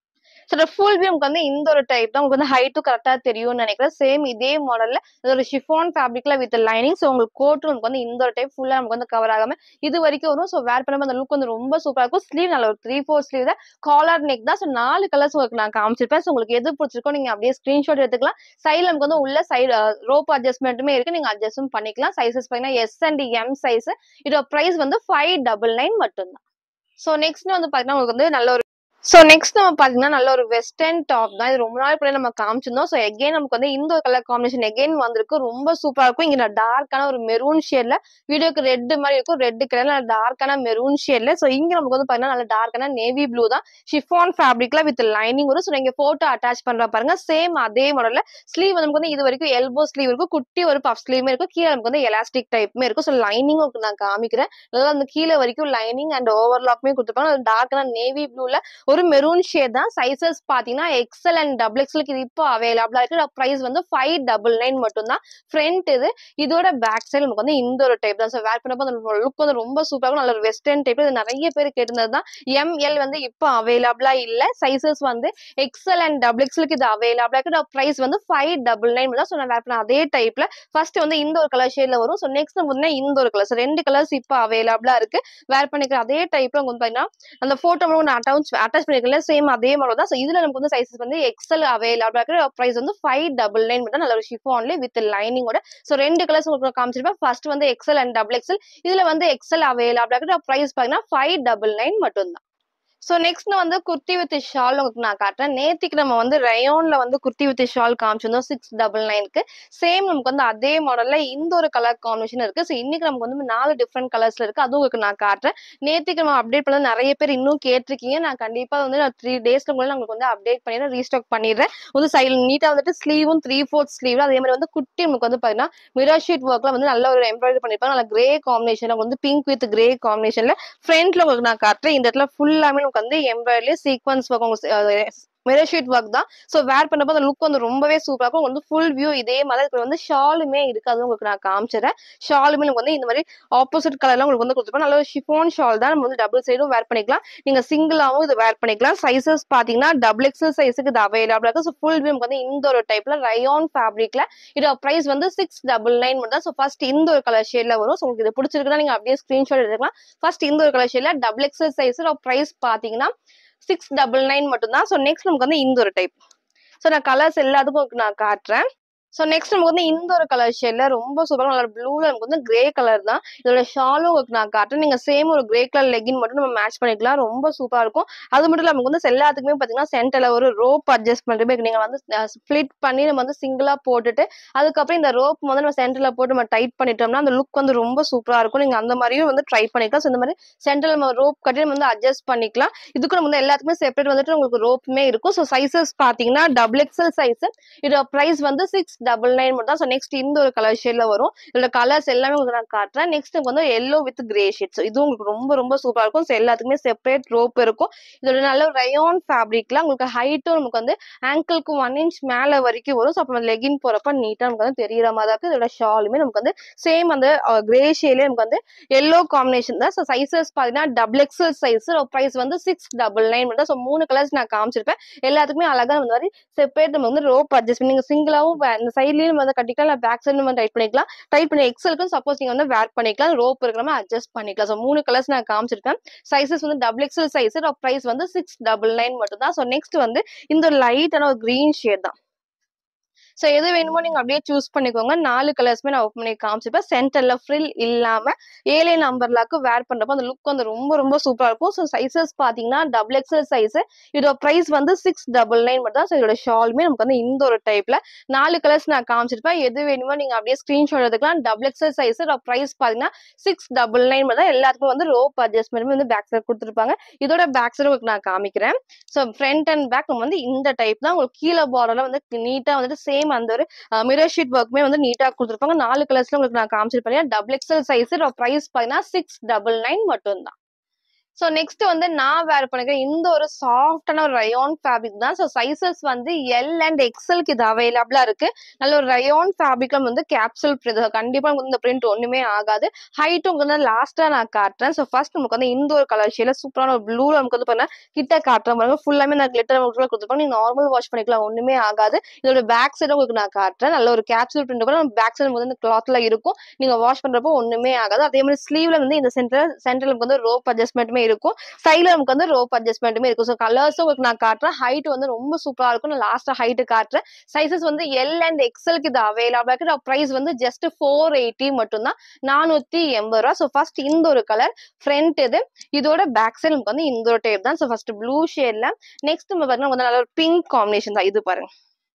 ஸோ ஃபுல் வியூ உங்களுக்கு வந்து இந்த ஒரு டைப் தான் உங்களுக்கு வந்து ஹைட்டும் கரெக்டாக தெரியும்னு நினைக்கிறேன் சேம் இதே மாடல்ல இது ஒரு ஷிஃபான் ஃபேப்ரிக்ல வித் லைனிங் ஸோ உங்களுக்கு கோட்டும் உங்களுக்கு வந்து இந்த ஒரு டைப் ஃபுல்லாக நமக்கு வந்து கவர் ஆகாம இது வரைக்கும் வரும் ஸோ வேர் பண்ணும்போது அந்த லுக் வந்து ரொம்ப சூப்பராக இருக்கும் ஸ்லீவ் நல்ல ஒரு த்ரீ ஃபோர் ஸ்லீவ் தான் காலர் நெக் தான் ஸோ நாலு கலர்ஸ் உங்களுக்கு நான் காமிச்சிருப்பேன் ஸோ உங்களுக்கு எது பிடிச்சிருக்கோ நீங்க அப்படியே ஸ்கிரீன்ஷாட் எடுத்துக்கலாம் சைடில் நமக்கு வந்து உள்ள சைடு ரோப் அட்ஜஸ்ட்மெண்ட்டுமே இருக்கு நீங்க அட்ஜஸ்டும் பண்ணிக்கலாம் சைஸஸ் பார்த்தீங்கன்னா எஸ் அண்ட் எம் சைஸ் இதோட ப்ரைஸ் வந்து ஃபைவ் டபுள் நைன் மட்டும்தான் ஸோ நெக்ஸ்ட் வந்து பார்த்தீங்கன்னா உங்களுக்கு வந்து நல்ல ஒரு ஸோ நெக்ஸ்ட் நம்ம பார்த்தீங்கன்னா நல்ல ஒரு வெஸ்டர்ன் டாப் தான் இது ரொம்ப நாள் கூட நம்ம காமிச்சிருந்தோம் ஸோ எகைன் நமக்கு வந்து இந்த ஒரு கலர் காம்பினேஷன் எகைன் வந்திருக்கு ரொம்ப சூப்பராக இருக்கும் இங்கே டார்க்கான ஒரு மெரூன் ஷேட்ல வீடியோக்கு ரெட் மாதிரி இருக்கும் ரெட் கலர் நல்ல டார்க்கான மெரூன் ஷேட்ல ஸோ இங்கே நமக்கு வந்து பார்த்தீங்கன்னா நல்ல டார்க்கான நேவி ப்ளூ தான் ஷிஃபான் ஃபேப்ரிக்ல வித் லைனிங் வரும் ஸோ நீங்க ஃபோட்டோ அட்டாச் பண்ற பாருங்க சேம் அதே மாடல்ல ஸ்லீவ் வந்து நமக்கு வந்து இது வரைக்கும் எல்போ ஸ்லீவ் இருக்கும் குட்டி ஒரு பஃப் ஸ்லீவுமே இருக்கும் கீழே நமக்கு வந்து எலாஸ்டிக் டைப்புமே இருக்கும் ஸோ லைனிங் நான் காமிக்கிறேன் நல்லா அந்த கீழே வரைக்கும் லைனிங் அண்ட் ஓவர்லாக்மே கொடுத்துருப்பாங்க டார்க்கான நேவி ப்ளூல ஒரு மெரூன் ஷேட் தான் சைசஸ் பாத்தீங்கன்னா எக்ஸல் அண்ட் டபுள் எக்ஸலுக்கு இது இப்போ அவைலபிளா இருக்கு ப்ரைஸ் வந்து ஃபைவ் டபுள் நைன் மட்டும் தான் ஃப்ரண்ட் இது இதோட பேக் சைடு நமக்கு வந்து இந்த ஒரு டைப் தான் ஸோ வேர் பண்ணப்போ அந்த லுக் வந்து ரொம்ப சூப்பராக இருக்கும் நல்ல ஒரு வெஸ்டர்ன் டைப் இது நிறைய பேர் கேட்டிருந்தது தான் எம்எல் வந்து இப்போ அவைலபிளா இல்ல சைசஸ் வந்து எக்ஸல் அண்ட் டபுள் எக்ஸலுக்கு இது அவைலபிளா இருக்கு ப்ரைஸ் வந்து ஃபைவ் டபுள் நைன் தான் ஸோ நான் வேர் பண்ண அதே டைப்ல ஃபர்ஸ்ட் வந்து இந்த ஒரு கலர் ஷேட்ல வரும் ஸோ நெக்ஸ்ட் வந்து இந்த ஒரு கலர் ரெண்டு கலர்ஸ் இப்போ அவைலபிளா இருக்கு வேர் பண்ணிக்கிற அதே டைப்ல வந்து பாத்தீங்கன்னா அந்த போட்டோ நான் அட்டாச் அட்டாச் பண்ணிருக்கல சேம் அதே மாதிரி தான் ஸோ இதுல நமக்கு வந்து சைஸஸ் வந்து எக்ஸல் அவைலபிளா இருக்கு ப்ரைஸ் வந்து ஃபைவ் டபுள் நைன் மட்டும் நல்ல ஒரு ஷிஃபான்ல வித் லைனிங்கோட ஸோ ரெண்டு கலர்ஸ் உங்களுக்கு காமிச்சிருப்பேன் ஃபர்ஸ்ட் வந்து எக்ஸல் அண்ட் டபுள் எக்ஸல் இதுல வந்து எக்ஸல் அவைலபிளா இருக்கு ப்ரைஸ் பாத்தீங்கன்னா ஃபைவ் டபுள் நைன் மட்டும் தான் ஸோ நெக்ஸ்ட் வந்து குர்த்தி வித் ஷால் உங்களுக்கு நான் காட்டுறேன் நேத்திக்கு நம்ம வந்து ரயோன்ல வந்து குர்த்தி வித் ஷால் காமிச்சிருந்தோம் சிக்ஸ் டபுள் நைனுக்கு சேம் நமக்கு வந்து அதே மாடல்ல இந்த ஒரு கலர் காம்பினேஷன் இருக்கு ஸோ இன்னைக்கு நமக்கு வந்து நாலு டிஃப்ரெண்ட் கலர்ஸ்ல இருக்கு அதுவும் உங்களுக்கு நான் காட்டுறேன் நேத்திக்கு நம்ம அப்டேட் பண்ண நிறைய பேர் இன்னும் கேட்டிருக்கீங்க நான் கண்டிப்பா வந்து நான் த்ரீ டேஸ்ல கூட உங்களுக்கு வந்து அப்டேட் பண்ணிடுறேன் ரீஸ்டாக் பண்ணிடுறேன் வந்து சைடு நீட்டா வந்துட்டு ஸ்லீவும் த்ரீ ஃபோர்த் ஸ்லீவ்ல அதே மாதிரி வந்து குட்டி நமக்கு வந்து பாத்தீங்கன்னா மிரர் ஷீட் ஒர்க்ல வந்து நல்ல ஒரு எம்ப்ராய்டரி பண்ணிருப்பாங்க நல்ல கிரே காம்பினேஷன்ல வந்து பிங்க் வித் கிரே காம்பினேஷன்ல ஃப்ரண்ட்ல உங்களுக்கு நான் காட்டுறேன் இந்த இடத்துல ஃபுல்லாமே நமக்கு வந்து எம்ப்ராய்டரி சீக்வன்ஸ் ஒர்க் உங்க மிரர் ஷீட் ஒர்க் தான் ஸோ வேர் பண்ணப்போ அந்த லுக் வந்து ரொம்பவே சூப்பராக இருக்கும் வந்து ஃபுல் வியூ இதே மாதிரி இதுல வந்து ஷாலுமே இருக்காது உங்களுக்கு நான் காமிச்சிடுறேன் ஷாலுமே நமக்கு வந்து இந்த மாதிரி ஆப்போசிட் கலர்ல உங்களுக்கு வந்து கொடுத்துருப்போம் நல்ல ஒரு ஷிஃபோன் ஷால் தான் நம்ம வந்து டபுள் சைடும் வேர் பண்ணிக்கலாம் நீங்க சிங்கிளாவும் இது வேர் பண்ணிக்கலாம் சைசஸ் பாத்தீங்கன்னா டபுள் எக்ஸல் சைஸுக்கு இது அவைலபிளா இருக்கு ஸோ ஃபுல் வியூ வந்து இந்த ஒரு டைப்ல ரயான் ஃபேப்ரிக்ல இதோட பிரைஸ் வந்து சிக்ஸ் டபுள் நைன் மட்டும் தான் ஸோ ஃபர்ஸ்ட் இந்த ஒரு கலர் ஷேட்ல வரும் ஸோ உங்களுக்கு இது பிடிச்சிருக்குன்னா நீங்க அப்படியே ஸ்கிரீன்ஷாட் எடுத்துக்கலாம் ஃபர்ஸ்ட் இந்த ஒரு கலர் ஷேட்ல டபுள் எக்ஸல் சைஸ் பிரைஸ் பாத்தீங்கன்னா சிக்ஸ் டபுள் நைன் மட்டும் தான் ஸோ நெக்ஸ்ட் நமக்கு வந்து இந்த ஒரு டைப் ஸோ நான் கலர்ஸ் எல்லாத்துக்கும் உங்களுக்கு நான் காட்டுறேன் ஸோ நெக்ஸ்ட் நமக்கு வந்து இந்த ஒரு கலர் ஷேட்ல ரொம்ப சூப்பராக நல்லா ப்ளூல நமக்கு வந்து கிரே கலர் தான் இதோட ஷாலும் உங்களுக்கு நான் காட்டுறேன் நீங்க சேம் ஒரு கிரே கலர் லெகின் மட்டும் நம்ம மேட்ச் பண்ணிக்கலாம் ரொம்ப சூப்பரா இருக்கும் அது மட்டும் இல்லாம நமக்கு வந்து எல்லாத்துக்குமே பாத்தீங்கன்னா சென்டர்ல ஒரு ரோப் அட்ஜஸ்ட்மெண்ட் இருக்கு நீங்க வந்து ஸ்ப்ளிட் பண்ணி நம்ம வந்து சிங்கிளா போட்டுட்டு அதுக்கப்புறம் இந்த ரோப் வந்து நம்ம சென்டர்ல போட்டு நம்ம டைட் பண்ணிட்டோம்னா அந்த லுக் வந்து ரொம்ப சூப்பரா இருக்கும் நீங்க அந்த மாதிரியும் வந்து ட்ரை பண்ணிக்கலாம் ஸோ இந்த மாதிரி சென்டர்ல நம்ம ரோப் கட்டி நம்ம வந்து அட்ஜஸ்ட் பண்ணிக்கலாம் இதுக்கு நம்ம வந்து எல்லாத்துக்குமே செப்பரேட் வந்துட்டு உங்களுக்கு ரோப்புமே இருக்கும் ஸோ சைசஸ் பாத்தீங்கன்னா டபுள் எக்ஸல் சைஸ் இதோட பிரைஸ் வந்து சிக்ஸ் டபுள் நைன் மட்டும் தான் ஸோ நெக்ஸ்ட் இந்த ஒரு கலர் ஷேட்ல வரும் இதோட கலர்ஸ் எல்லாமே உங்களுக்கு நான் காட்டுறேன் நெக்ஸ்ட் வந்து yellow with grey shade so இதுவும் உங்களுக்கு ரொம்ப ரொம்ப சூப்பரா இருக்கும் ஸோ எல்லாத்துக்குமே செப்பரேட் ரோப் இருக்கும் இதோட நல்ல ரயோன் ஃபேப்ரிக்ல உங்களுக்கு ஹைட்டும் நமக்கு வந்து ஆங்கிளுக்கு ஒன் இன்ச் மேல வரைக்கும் வரும் ஸோ அப்போ லெகின் போறப்ப நீட்டா நமக்கு வந்து தெரியற மாதிரி தான் இருக்கு இதோட ஷாலுமே நமக்கு வந்து சேம் அந்த கிரே ஷேட்லேயே நமக்கு வந்து எல்லோ காம்பினேஷன் தான் ஸோ சைசஸ் பார்த்தீங்கன்னா டபுள் எக்ஸல் சைஸ் ப்ரைஸ் வந்து சிக்ஸ் டபுள் நைன் மட்டும் ஸோ மூணு கலர்ஸ் நான் காமிச்சிருப்பேன் எல்லாத்துக்குமே அழகா இந்த மாதிரி செப்பரேட் நம்ம வந்து ரோப் அட்ஜஸ்ட் பண்ணி நீங்க சிங்கிளாவும் இந்த சைட்லயும் வந்து கட்டிக்கலாம் இல்லை பேக் சைடு நம்ம டைட் பண்ணிக்கலாம் டைட் பண்ணி எக்ஸலுக்கும் சப்போஸ் நீங்க வந்து வேர் பண்ணிக்கலாம் ரோப் இருக்கிற மாதிரி அட்ஜஸ்ட் பண்ணிக்கலாம் ஸோ மூணு கலர்ஸ் நான் காமிச்சிருக்கேன் சைசஸ் வந்து டபுள் எக்ஸல் சைஸ் ப்ரைஸ் வந்து சிக்ஸ் டபுள் நைன் மட்டும் தான் ஸோ நெக்ஸ்ட் வந்து இந்த லைட்டான ஒரு கிரீன் ஷேட் தான் ஸோ எது வேணுமோ நீங்க அப்படியே சூஸ் பண்ணிக்கோங்க நாலு கலர்ஸ்மே நான் ஓப்பன் பண்ணி காமிச்சிருப்பேன் சென்டர்ல ஃப்ரில் இல்லாம ஏழை நம்பர்லாக்கு வேர் பண்றப்போ அந்த லுக் வந்து ரொம்ப ரொம்ப சூப்பரா இருக்கும் ஸோ சைசஸ் பாத்தீங்கன்னா டபுள் எக்ஸல் சைஸ் இதோட பிரைஸ் வந்து சிக்ஸ் டபுள் நைன் மட்டும் தான் ஸோ இதோட ஷாலுமே நமக்கு வந்து இந்த ஒரு டைப்ல நாலு கலர்ஸ் நான் காமிச்சிருப்பேன் எது வேணுமோ நீங்க அப்படியே ஸ்கிரீன்ஷாட் எடுத்துக்கலாம் டபுள் எக்ஸல் சைஸ் பிரைஸ் பாத்தீங்கன்னா சிக்ஸ் டபுள் நைன் மட்டும் தான் எல்லாத்துக்கும் வந்து ரோப் அட்ஜஸ்ட்மெண்ட் வந்து பேக் சைடு கொடுத்துருப்பாங்க இதோட பேக் சைடு உங்களுக்கு நான் காமிக்கிறேன் ஸோ ஃப்ரண்ட் அண்ட் பேக் நம்ம வந்து இந்த டைப் தான் உங்களுக்கு கீழே பார்டர்ல வந்து நீட்டா வந்துட்டு சேம் அந்த ஒரு மிரர் ஷீட் ஒர்க்குமே வந்து நீட்டா கொடுத்துருப்பாங்க நாலு கலர்ஸ்ல உங்களுக்கு நான் காமிச்சிருப்பேன் டபுள் எக்ஸல் சைஸ் ப்ரைஸ் பாத்தீங்கன்னா சிக்ஸ் டபுள் நைன் மட்டும் தான் ஸோ நெக்ஸ்ட் வந்து நான் வேர் பண்ணிக்கிறேன் இந்த ஒரு சாஃப்டான ஒரு ரயோன் ஃபேப்ரிக் தான் ஸோ சைசஸ் வந்து எல் அண்ட் எக்ஸலுக்கு இது அவைலபிளா இருக்கு நல்ல ஒரு ரயோன் ஃபேப்ரிக்ல வந்து கேப்சூல் பிரிண்ட் கண்டிப்பா நமக்கு இந்த பிரிண்ட் ஒண்ணுமே ஆகாது ஹைட்டும் வந்து லாஸ்டா நான் காட்டுறேன் ஸோ ஃபர்ஸ்ட் நமக்கு வந்து இந்த ஒரு கலர் ஷேல சூப்பரான ஒரு ப்ளூ நமக்கு வந்து பாருங்க கிட்ட காட்டுறேன் பாருங்க ஃபுல்லாமே நான் கிளிட்டர் கொடுத்துருப்பாங்க நீங்க நார்மல் வாஷ் பண்ணிக்கலாம் ஒண்ணுமே ஆகாது இதோட பேக் சைடு உங்களுக்கு நான் காட்டுறேன் நல்ல ஒரு கேப்சூல் பிரிண்ட் கூட பேக் சைடு வந்து இந்த கிளாத்ல இருக்கும் நீங்க வாஷ் பண்றப்போ ஒண்ணுமே ஆகாது அதே மாதிரி ஸ்லீவ்ல வந்து இந்த சென்டர் சென்டர்ல நமக்கு வந்து ரோப் அட்ஜஸ்ட்மெண்ட்டுமே இருக்கும் சைட்ல நமக்கு வந்து ரோப் அட்ஜஸ்ட்மெண்ட்டுமே இருக்கும் ஸோ கலர்ஸும் உங்களுக்கு நான் காட்டுறேன் ஹைட் வந்து ரொம்ப சூப்பரா இருக்கும் நான் லாஸ்டா ஹைட் காட்டுறேன் சைசஸ் வந்து எல் அண்ட் எக்ஸலுக்கு இது அவைலபிளா இருக்கு ப்ரைஸ் வந்து ஜஸ்ட் ஃபோர் எயிட்டி மட்டும்தான் நானூத்தி எண்பது ரூபா ஸோ ஃபர்ஸ்ட் இந்த ஒரு கலர் ஃப்ரண்ட் இது இதோட பேக் சைடு நமக்கு வந்து இந்த ஒரு டைப் தான் ஸோ ஃபர்ஸ்ட் ப்ளூ ஷேட்ல நெக்ஸ்ட் நம்ம பாத்தீங்கன்னா வந்து நல்ல ஒரு பிங்க் காம்பினேஷன் தான் இது பாருங்க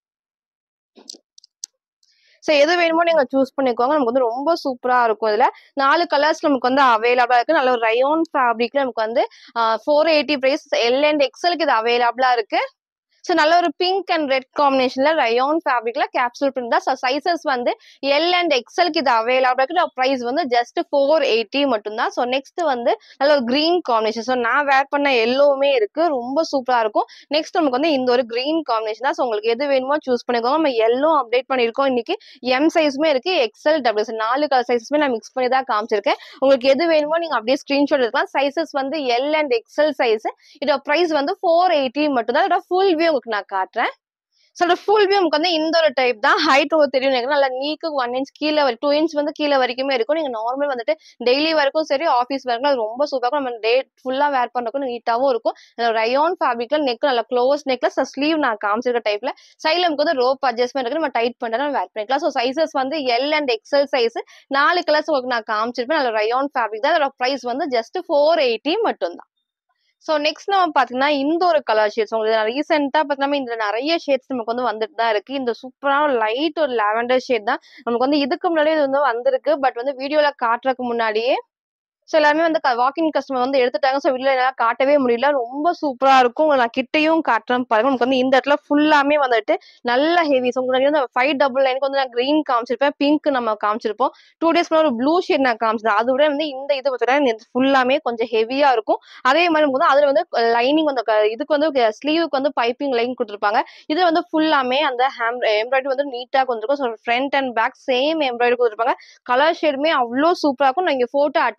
ஸோ எது வேணுமோ நீங்க சூஸ் பண்ணிக்கோங்க நமக்கு வந்து ரொம்ப சூப்பரா இருக்கும் இதுல நாலு கலர்ஸ் நமக்கு வந்து அவைலபிளா இருக்கு நல்ல ஒரு ரயோன் ஃபேப்ரிக்ல நமக்கு வந்து four eighty price L and எக்ஸலுக்கு இது அவைலபிளா இருக்கு ஸோ நல்ல ஒரு பிங்க் அண்ட் ரெட் காம்பினேஷன்ல ரயோன் ஃபேப்ரிக்ல கேப்சூல் பிரிண்ட் தான் சைசஸ் வந்து எல் அண்ட் எக்ஸலுக்கு இது அவைலபிளா இருக்கு ப்ரைஸ் வந்து ஜஸ்ட் ஃபோர் எயிட்டி மட்டும்தான் ஸோ நெக்ஸ்ட் வந்து நல்ல ஒரு கிரீன் காம்பினேஷன் ஸோ நான் வேர் பண்ண எல்லோவுமே இருக்கு ரொம்ப சூப்பரா இருக்கும் நெக்ஸ்ட் நமக்கு வந்து இந்த ஒரு கிரீன் காம்பினேஷன் தான் ஸோ உங்களுக்கு எது வேணுமோ சூஸ் பண்ணிக்கோங்க நம்ம எல்லோ அப்டேட் பண்ணியிருக்கோம் இன்னைக்கு எம் சைஸுமே இருக்கு எக்ஸல் டபுள் நாலு கலர் சைஸஸ்மே நான் மிக்ஸ் பண்ணி தான் காமிச்சிருக்கேன் உங்களுக்கு எது வேணுமோ நீங்க அப்படியே ஸ்கிரீன்ஷாட் எடுக்கலாம் சைசஸ் வந்து எல் அண்ட் எக்ஸல் சைஸ் இதோட ப்ரைஸ் வந்து ஃபோர் எயிட்டி மட்டும் தான் இதோட ஃபுல் வியூ உங்களுக்கு நான் காட்டுறேன் ஸோ ஃபுல் வியூ நமக்கு வந்து இந்த ஒரு டைப் தான் ஹைட் உங்களுக்கு தெரியும் நினைக்கிறேன் நல்லா நீக்கு ஒன் இன்ச் கீழே டூ இன்ச் வந்து கீழே வரைக்குமே இருக்கும் நீங்க நார்மல் வந்துட்டு டெய்லி வரைக்கும் சரி ஆஃபீஸ் வரைக்கும் அது ரொம்ப சூப்பராக நம்ம டே ஃபுல்லா வேர் பண்றதுக்கும் நீட்டாவும் இருக்கும் ரயோன் ஃபேப்ரிக்ல நெக் நல்லா க்ளோஸ் நெக்ல ஸ்லீவ் நான் காமிச்சிருக்க டைப்ல சைட்ல நமக்கு வந்து ரோப் அட்ஜஸ்ட்மெண்ட் இருக்கு நம்ம டைட் பண்ணா வேர் பண்ணிக்கலாம் ஸோ சைசஸ் வந்து எல் அண்ட் எக்ஸல் சைஸ் நாலு கலர்ஸ் உங்களுக்கு நான் காமிச்சிருப்பேன் நல்ல ரயோன் ஃபேப்ரிக் தான் அதோட ப்ரைஸ் வந்து ஜஸ்ட் ஃபோர் எயிட்டி மட்டும் தான் ஸோ நெக்ஸ்ட் நம்ம பாத்தீங்கன்னா இந்த ஒரு கலர் ஷேட்ஸ் உங்களுக்கு ரீசெண்டா பார்த்தீங்கன்னா இதுல நிறைய ஷேட்ஸ் நமக்கு வந்து வந்துட்டு தான் இருக்கு இந்த சூப்பரான லைட் ஒரு லாவெண்டர் ஷேட் தான் நமக்கு வந்து இதுக்கு முன்னாடி இது வந்து வந்திருக்கு பட் வந்து வீடியோல காட்டுறதுக்கு முன்னாடியே ஸோ எல்லாருமே வந்து வாக்கிங் கஸ்டமர் வந்து எடுத்துட்டாங்க ஸோ வீடியோ என்னால் காட்டவே முடியல ரொம்ப சூப்பரா இருக்கும் நான் கிட்டையும் காட்டுறேன் பாருங்க நமக்கு வந்து இந்த இடத்துல ஃபுல்லாமே வந்துட்டு நல்ல ஹெவி ஸோ முன்னாடி வந்து ஃபைவ் டபுள் நைனுக்கு வந்து நான் கிரீன் காமிச்சிருப்பேன் பிங்க் நம்ம காமிச்சிருப்போம் டூ டேஸ் ஒரு ப்ளூ ஷேட் நான் காமிச்சிருந்தேன் அதை விட வந்து இந்த இது பார்த்தீங்கன்னா ஃபுல்லாமே கொஞ்சம் ஹெவியா இருக்கும் அதே மாதிரி வந்து அதுல வந்து லைனிங் வந்து இதுக்கு வந்து ஸ்லீவுக்கு வந்து பைப்பிங் லைன் கொடுத்துருப்பாங்க இது வந்து ஃபுல்லாமே அந்த ஹேம் எம்ப்ராய்டரி வந்து நீட்டா கொடுத்துருக்கும் so front and back same embroidery கொடுத்துருப்பாங்க கலர் ஷேடுமே அவ்வளோ சூப்பரா இருக்கும் நான் இங்க போட்டோ அட்டாச் பண்றேன்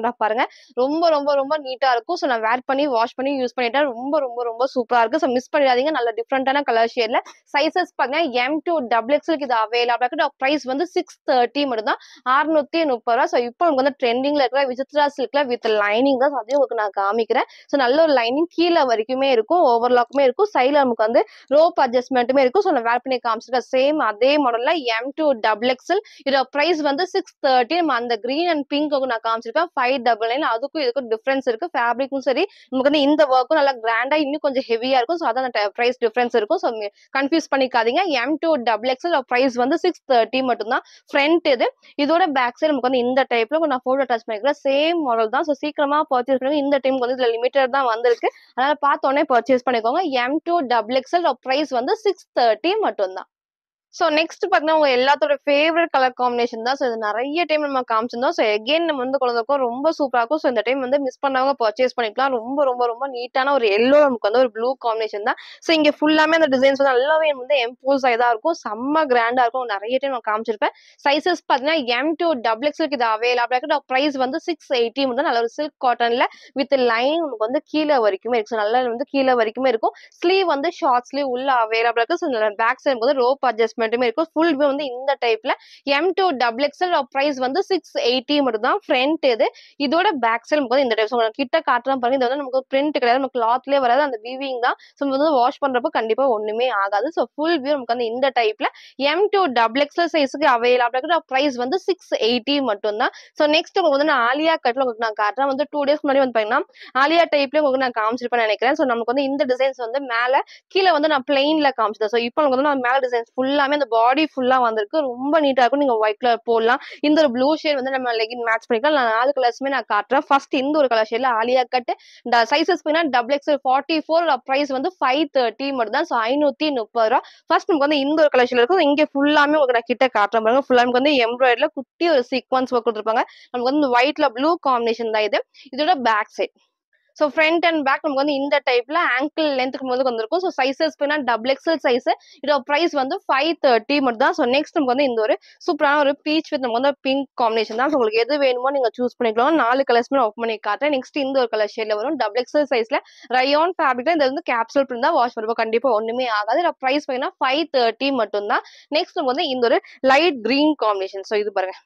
காட்டுறேன் பாருங்க ரொம்ப ரொம்ப ரொம்ப நீட்டா இருக்கும் ஸோ நான் வேர் பண்ணி வாஷ் பண்ணி யூஸ் பண்ணிட்டேன் ரொம்ப ரொம்ப ரொம்ப சூப்பரா இருக்கு ஸோ மிஸ் பண்ணிடாதீங்க நல்ல டிஃப்ரெண்டான கலர் ஷேட்ல சைசஸ் பாத்தீங்கன்னா எம் டூ டபுள் எக்ஸ்எலுக்கு இது அவைலபிளா இருக்கு ப்ரைஸ் வந்து சிக்ஸ் தேர்ட்டி மட்டும் தான் அறுநூத்தி முப்பது ரூபா ஸோ இப்போ உங்களுக்கு வந்து ட்ரெண்டிங்ல இருக்கிற விசித்ரா சில்க்ல வித் லைனிங் தான் so அதையும் உங்களுக்கு நான் காமிக்கிறேன் ஸோ நல்ல ஒரு லைனிங் கீழே வரைக்குமே இருக்கும் ஓவர்லாக்குமே இருக்கும் சைடில் நமக்கு வந்து ரோப் அட்ஜஸ்ட்மெண்ட்டுமே இருக்கும் ஸோ நான் வேர் பண்ணி காமிச்சிருக்கேன் சேம் அதே மாடல்ல எம் டூ டபுள் எக்ஸ்எல் இதோட ப்ரைஸ் வந்து சிக்ஸ் தேர்ட்டி நம்ம அந்த கிரீன் அண்ட் பிங்க் நான் காமிச்சிருக்கேன் ஃபைவ் டபுள் நைன் அதுக்கும் இதுக்கும் டிஃபரன்ஸ் இருக்கு ஃபேப்ரிக்கும் சரி நமக்கு வந்து இந்த ஒர்க்கும் நல்லா கிராண்டா இன்னும் கொஞ்சம் ஹெவியா இருக்கும் ஸோ அதான் ப்ரைஸ் டிஃபரன்ஸ் இருக்கும் ஸோ கன்ஃபியூஸ் பண்ணிக்காதீங்க M to double XL price வந்து சிக்ஸ் தேர்ட்டி மட்டும்தான் ஃப்ரண்ட் இது இதோட பேக் சைடு நமக்கு வந்து இந்த டைப்ல நான் ஃபோட்டோ டச் பண்ணிக்கிறேன் சேம் மாடல் தான் ஸோ சீக்கிரமா பர்ச்சேஸ் பண்ணுங்க இந்த டைம் வந்து இதுல லிமிட்டட் தான் வந்திருக்கு அதனால பார்த்த உடனே பர்ச்சேஸ் பண்ணிக்கோங்க M to double XL price வந்து சிக்ஸ் தேர்ட்டி மட்டும்தான் ஸோ நெக்ஸ்ட் பார்த்தீங்கன்னா உங்க எல்லாத்தோட ஃபேவரட் கலர் காம்பினேஷன் தான் ஸோ இது நிறைய டைம் நம்ம காமிச்சிருந்தோம் ஸோ எகைன் நம்ம வந்து குழந்தைக்கும் ரொம்ப சூப்பராக இருக்கும் ஸோ இந்த டைம் வந்து மிஸ் பண்ணவங்க பர்ச்சேஸ் பண்ணிக்கலாம் ரொம்ப ரொம்ப ரொம்ப நீட்டான ஒரு எல்லோ நமக்கு வந்து ஒரு ப்ளூ காம்பினேஷன் தான் ஸோ இங்கே ஃபுல்லாமே அந்த டிசைன்ஸ் வந்து நல்லாவே வந்து எம்போஸ் ஆகி இருக்கும் செம்ம கிராண்டாக இருக்கும் நிறைய டைம் நான் காமிச்சிருப்பேன் சைசஸ் பார்த்தீங்கன்னா எம் டூ டபுள் எக்ஸ்எலுக்கு இது அவைலபிளாக இருக்கு ப்ரைஸ் வந்து சிக்ஸ் எயிட்டி வந்து நல்ல ஒரு சில்க் காட்டன்ல வித் லைன் நமக்கு வந்து கீழே வரைக்குமே இருக்கு ஸோ நல்லா வந்து கீழே வரைக்குமே இருக்கும் ஸ்லீவ் வந்து ஷார்ட் ஸ்லீவ் உள்ள அவைலபிளாக இருக்கு ஸோ பேக் சைடு வந்து ரோப் அட்ஜஸ்ட்மெண்ட்டுமே இருக்கும் ஃபுல் வியூ வந்து இந்த டைப்ல M to double XL price வந்து சிக்ஸ் எயிட்டி மட்டும் தான் ஃப்ரண்ட் இது இதோட பேக் சைடு நமக்கு வந்து இந்த டைப் ஸோ கிட்ட காட்டுறோம் பாருங்க இது வந்து நமக்கு பிரிண்ட் கிடையாது நமக்கு கிளாத்லேயே வராது அந்த வீவிங் தான் ஸோ வந்து வாஷ் பண்றப்போ கண்டிப்பா ஒண்ணுமே ஆகாது ஸோ ஃபுல் வியூ நமக்கு வந்து இந்த டைப்ல எம் டூ டபுள் எக்ஸ்எல் சைஸுக்கு அவைலபிள் இருக்கிற ப்ரைஸ் வந்து சிக்ஸ் எயிட்டி மட்டும் தான் ஸோ நெக்ஸ்ட் உங்களுக்கு வந்து நான் ஆலியா கட்ல உங்களுக்கு நான் காட்டுறேன் வந்து டூ டேஸ் முன்னாடி வந்து பாத்தீங்கன்னா ஆலியா டைப்ல உங்களுக்கு நான் காமிச்சிருப்பேன் நினைக்கிறேன் ஸோ நமக்கு வந்து இந்த டிசைன்ஸ் வந்து மேல கீழே வந்து நான் பிளெயின்ல காமிச்சிட்டேன் ஸோ இப்போ நமக்கு வந்து நான் மேல டிசைன்ஸ் ஃபுல்லாமே அந்த பாடி ஃபுல்லா வந்திருக்கு ரொம்ப நீட்டா இருக்கும் நீங்க ஒயிட் கலர் போடலாம் இந்த ஒரு ப்ளூ ஷேட் வந்து நம்ம லெகின் மேட்ச் பண்ணிக்கலாம் நான் நாலு கலர்ஸுமே நான் காட்டுறேன் ஃபர்ஸ்ட் இந்த ஒரு கலர் ஷேட்ல ஆலியா கட் சைசஸ் பார்த்தீங்கன்னா double X forty four price வந்து ஃபைவ் தேர்ட்டி மட்டும் தான் ஸோ ஐநூத்தி முப்பது ரூபா ஃபர்ஸ்ட் நமக்கு வந்து இந்த ஒரு கலர் ஷேட் இருக்கும் இங்க ஃபுல்லாமே உங்களுக்கு நான் கிட்ட காட்டுறேன் பாருங்க ஃபுல்லா நமக்கு வந்து எம்ப்ராய்டரில குட்டி ஒரு சீக்வன்ஸ் ஒர்க் கொடுத்துருப்பாங்க நமக்கு வந்து ஒயிட்ல ப்ளூ காம்பினேஷன் தான் இது இதோட back side so front and back நமக்கு வந்து இந்த டைப்ல ஆங்கிள் லென்த்துக்கு வந்து வந்திருக்கும் ஸோ சைசஸ் பின்னா டபுள் எக்ஸல் சைஸ் இதோட ப்ரைஸ் வந்து ஃபைவ் தேர்ட்டி மட்டும் தான் ஸோ நெக்ஸ்ட் நமக்கு வந்து இந்த ஒரு சூப்பரான ஒரு பீச் வித் நமக்கு வந்து பிங்க் காம்பினேஷன் தான் ஸோ உங்களுக்கு எது வேணுமோ நீங்க சூஸ் பண்ணிக்கலாம் நாலு கலர்ஸ்மே ஓப்பன் பண்ணி காட்டுறேன் நெக்ஸ்ட் இந்த ஒரு கலர் ஷேட்ல வரும் டபுள் எக்ஸல் சைஸ்ல ரயான் ஃபேப்ரிக் இது வந்து கேப்சூல் பிரிண்ட் தான் வாஷ் பண்ணுவோம் கண்டிப்பா ஒண்ணுமே ஆகாது இதோட ப்ரைஸ் பார்த்தீங்கன்னா ஃபைவ் தேர்ட்டி மட்டும் தான் நெக்ஸ்ட் நமக்கு வந்து இந்த ஒரு லைட் கிரீன் காம்பினேஷன் ஸோ இது பாருங்க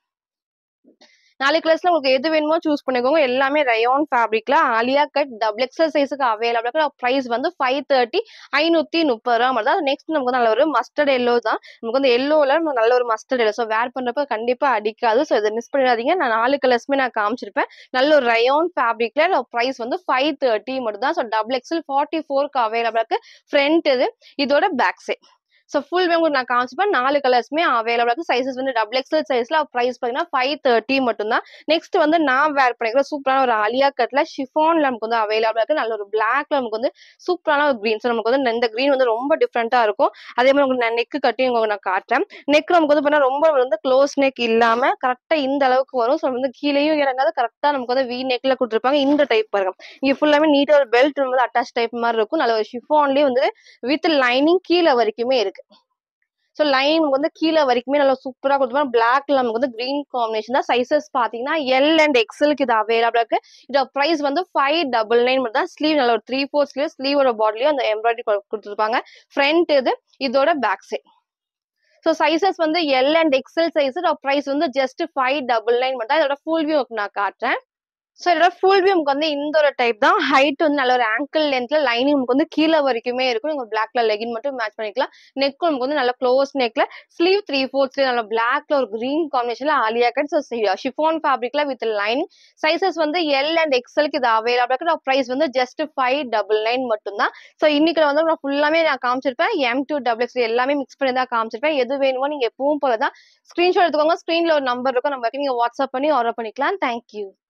நாலு கலர்ஸ்ல உங்களுக்கு எது வேணுமோ சூஸ் பண்ணிக்கோங்க எல்லாமே ரயான் ஃபேப்ரிக்ல ஆலியா கட் டபுள் எக்ஸல் சைஸுக்கு அவைலபிள் ப்ரைஸ் வந்து ஃபைவ் தேர்ட்டி ஐநூத்தி முப்பது ரூபா மட்டும் தான் நெக்ஸ்ட் நமக்கு வந்து நல்ல ஒரு மஸ்டர்ட் எல்லோ தான் நமக்கு வந்து எல்லோல நல்ல ஒரு மஸ்டர்ட் எல்லோ ஸோ வேர் பண்றப்ப கண்டிப்பா அடிக்காது ஸோ இதை மிஸ் பண்ணிடாதீங்க நான் நாலு கலர்ஸ்மே நான் காமிச்சிருப்பேன் நல்ல ஒரு ரயான் ஃபேப்ரிக்ல ப்ரைஸ் வந்து ஃபைவ் தேர்ட்டி மட்டும் தான் ஸோ டபுள் எக்ஸல் ஃபார்ட்டி ஃபோருக்கு அவைலபிள் இருக்கு ஃப்ரண்ட் இது இதோட பேக் சைட் ஸோ ஃபுல் உங்களுக்கு நான் காமிச்சிப்பேன் நாலு கலர்ஸ்மே அவைலபிள் இருக்கு சைஸஸ் வந்து டபுள் எக்ஸல் சைஸ்ல ப்ரைஸ் பார்த்தீங்கன்னா ஃபைவ் தேர்ட்டி மட்டும் தான் நெக்ஸ்ட் வந்து நான் வேர் பண்ணிக்கிற சூப்பரான ஒரு அலியா கட்ல ஷிஃபான்ல நமக்கு வந்து அவைலபிள் இருக்கு நல்ல ஒரு பிளாக்ல நமக்கு வந்து சூப்பரான ஒரு கிரீன் ஸோ நமக்கு வந்து இந்த கிரீன் வந்து ரொம்ப டிஃப்ரெண்டா இருக்கும் அதே மாதிரி உங்களுக்கு நான் நெக் கட்டி உங்களுக்கு நான் காட்டுறேன் நெக் நமக்கு வந்து பார்த்தீங்கன்னா ரொம்ப வந்து க்ளோஸ் நெக் இல்லாம கரெக்டா இந்த அளவுக்கு வரும் ஸோ வந்து கீழேயும் இறங்காது கரெக்டா நமக்கு வந்து வி நெக்ல கொடுத்துருப்பாங்க இந்த டைப் பாருங்க இங்க ஃபுல்லாமே நீட்டா ஒரு பெல்ட் வந்து அட்டாச் டைப் மாதிரி இருக்கும் நல்ல ஒரு ஷிஃபான்லயே வந்து வித் லைனிங் கீழே வரைக்குமே இருக்கு ஸோ லைன் வந்து கீழே வரைக்குமே நல்லா சூப்பராக கொடுத்துருப்பாங்க பிளாக்ல நமக்கு வந்து கிரீன் காம்பினேஷன் தான் சைசஸ் பார்த்தீங்கன்னா எல் அண்ட் எக்ஸலுக்கு இது அவைலபிள் இருக்கு இதோட ப்ரைஸ் வந்து ஃபைவ் டபுள் நைன் மட்டும் தான் ஸ்லீவ் நல்ல ஒரு த்ரீ ஃபோர் ஸ்லீவ் ஸ்லீவோட பாடிலையும் அந்த எம்ப்ராய்டரி கொடுத்துருப்பாங்க ஃப்ரண்ட் இது இதோட பேக் சைட் ஸோ சைசஸ் வந்து L and XL size price வந்து ஜஸ்ட் ஃபைவ் டபுள் நைன் மட்டும் தான் இதோட ஃபுல் வியூ நான் காட்டுறேன் ஸோ இதோட ஃபுல் வியூ நமக்கு வந்து இந்த ஒரு டைப் தான் ஹைட் வந்து நல்ல ஒரு ஆங்கிள் லென்த்ல லைனிங் நமக்கு வந்து கீழே வரைக்குமே இருக்கும் நீங்க பிளாக்ல லெகின் மட்டும் மேட்ச் பண்ணிக்கலாம் நெக் நமக்கு வந்து நல்ல க்ளோஸ் நெக்ல ஸ்லீவ் த்ரீ ஃபோர்த் ஸ்லீவ் நல்ல பிளாக்ல ஒரு கிரீன் காம்பினேஷன்ல ஆலியா கட் ஸோ ஷிஃபான் ஃபேப்ரிக்ல வித் லைனிங் சைசஸ் வந்து எல் அண்ட் எக்ஸலுக்கு இது அவைலபிள் இருக்கு ப்ரைஸ் வந்து ஜஸ்ட் ஃபைவ் டபுள் நைன் மட்டும் தான் ஸோ இன்னைக்கு வந்து நான் ஃபுல்லாமே நான் காமிச்சிருப்பேன் எம் டூ டபுள் எக்ஸ் எல்லாமே மிக்ஸ் பண்ணி தான் காமிச்சிருப்பேன் எது வேணுமோ நீங்க எப்பவும் போல தான் ஸ்கிரீன்ஷாட் எடுத்துக்கோங்க ஸ்க்ரீன்ல ஒரு நம்பர் இருக்கும் நம்பருக்கு நீங்க வாட்ஸ்அப் பண்ணி ஆர்டர் பண்ணிக்கலாம் தேங்க்யூ